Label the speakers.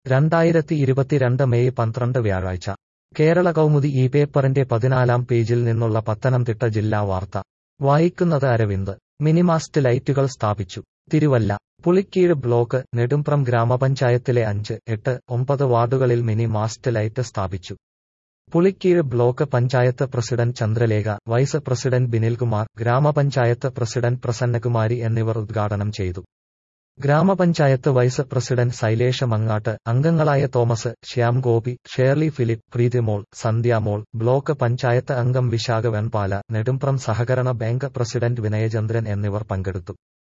Speaker 1: രണ്ടായിരത്തി ഇരുപത്തിരണ്ട് മെയ് പന്ത്രണ്ട് വ്യാഴാഴ്ച കേരള കൗമുദി ഈ പേപ്പറിന്റെ പതിനാലാം പേജിൽ നിന്നുള്ള പത്തനംതിട്ട ജില്ലാ വാർത്ത വായിക്കുന്നത് അരവിന്ദ് മിനിമാസ്റ്റ് ലൈറ്റുകൾ സ്ഥാപിച്ചു തിരുവല്ല പുളിക്കീഴ് ബ്ലോക്ക് നെടുംപ്രം ഗ്രാമപഞ്ചായത്തിലെ അഞ്ച് എട്ട് ഒമ്പത് വാർഡുകളിൽ മിനി മാസ്റ്റ് ലൈറ്റ് സ്ഥാപിച്ചു Pulikeezhu block panchayat president Chandralekha vice president Binilkumar ഗ്രാമപഞ്ചായത്ത് പ്രസിഡന്റ് പ്രസന്നകുമാരി എന്നിവർ ഉദ്ഘാടനം ചെയ്തു ഗ്രാമപഞ്ചായത്ത് വൈസ് പ്രസിഡന്റ് ശൈലേഷ മങ്ങാട്ട് അംഗങ്ങളായ Thomas Shyam Gopi Shirley Philip Preethimol Sandhyamol block panchayat അംഗം വിശാഖ വെൺപാല നെടുംപ്രം സഹകരണ ബാങ്ക് പ്രസിഡന്റ് വിനയചന്ദ്രൻ എന്നിവർ പങ്കെടുത്തു